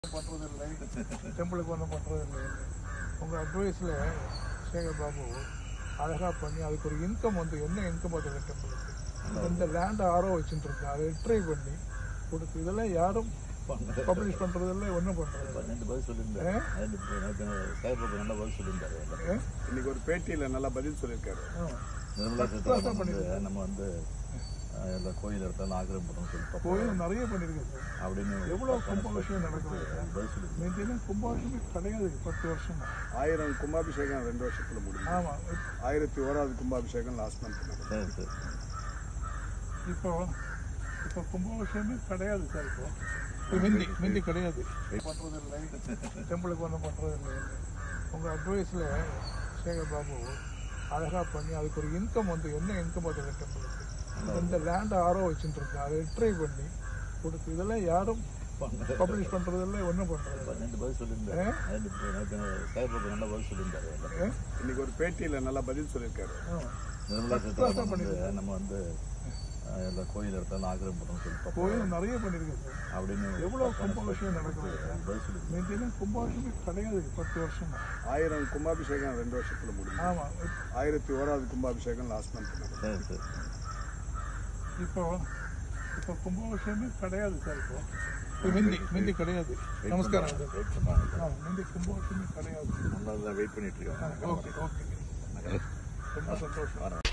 பண்ணுறதில்லை டெம்பிளுக்கு ஒன்றும் பண்ணுறதில்லை உங்கள் அட்வைஸில் சேகர் பாபு அழகாக பண்ணி அதுக்கு ஒரு இன்கம் வந்து என்ன இன்கம் அதில் டெம்பிளுக்கு இந்த லேண்டை ஆரோ வச்சுட்டு இருக்கேன் அதை ட்ரை பண்ணி கொடுத்து இதெல்லாம் யாரும் பப்ளிஷ் பண்ணுறதில்லை ஒன்றும் பண்ணுறதில்லை ரெண்டு பதில் சொல்லியிருந்தாரு ரெண்டு நேற்று சாய்பாபா நல்லா பதில் சொல்லியிருந்தாரு இன்னைக்கு ஒரு பேட்டியில நல்லா பதில் சொல்லியிருக்காரு நிர்மலா சீதாராமன் வந்து நம்ம வந்து அஹ், எல்லா கோயில் இடத்துல ஆக்கிரமிப்போம் சொல்லி தப்பு கோயில் நிறைய பண்ணியிருக்கேன் சார் அப்படின்னு எவ்வளோ கும்பாபிஷேகம் நடக்குது பதில் சொல்லியிருந்தாரு நேற்று கும்பாபிஷேகம் கிடையாது பத்து வருஷமா ஆயிரம் கும்பாபிஷேகம் ரெண்டு வருஷத்துல முடியும் ஆமாம் ஆயிரத்தி ஓராவது கும்பாபிஷேகம் லாஸ்ட் மந்த் நடக்கும் சரி சரி இப்போ இப்போ கும்பாபிஷேகமே கிடையாது சார் இப்போ இப்போ மிந்தி மிந்தி கிடையாது பண்ணுறதில்லை டெம்பிளுக்கு ஒன்றும் பண்ணுறதில்லை உங்கள் அட்வைஸில் சேகர் பாபு அழகாக பண்ணி அதுக்கு ஒரு இன்கம் வந்து என்ன இன்கம் அதில் டெம்பிளுக்கு இந்த லேண்டை ஆரோ வச்சுட்டு இருக்கேன் அதை ட்ரை பண்ணி கொடுத்து இதெல்லாம் யாரும் பப்ளிஷ் பண்ணுறதில்லை ஒன்றும் பண்ணுறதில்லை ரெண்டு பதில் சொல்லியிருந்தாரு ரெண்டு நேற்று சாய்பாபா நல்லா பதில் சொல்லியிருந்தாரு இன்னைக்கு ஒரு பேட்டியில நல்லா பதில் சொல்லியிருக்காரு நிர்மலா சீதாராமன் வந்து நம்ம வந்து அஹ், எல்லா கோயில் இடத்துல ஆக்கிரமிப்போம் சொல்லி தப்பு கோயில் நிறைய பண்ணியிருக்கேன் சார் அப்படின்னு எவ்வளோ கும்பாபிஷேகம் நடக்குது பதில் சொல்லியிருந்தாரு நேற்று கும்பாபிஷேகமே கிடையாது பத்து வருஷமா ஆயிரம் கும்பாபிஷேகம் ரெண்டு வருஷத்துல முடியும் ஆமாம் ஆயிரத்தி ஓராவது கும்பாபிஷேகம் லாஸ்ட் மந்த் நடக்கும் சரி சரி இப்போ இப்போ கும்பாபிஷேகமே கிடையாது சார் இப்போ இப்போ மிந்தி மிந்தி கிடையாது நமஸ்காரம் வெயிட் பண்ணாங்க ஆ மிந்தி கும்பாபிஷேகமே கிடையாது நல்லா வெயிட் பண்ணிட்டு இருக்காங்க ஓகே ஓகே ரொம்ப சந்தோஷம்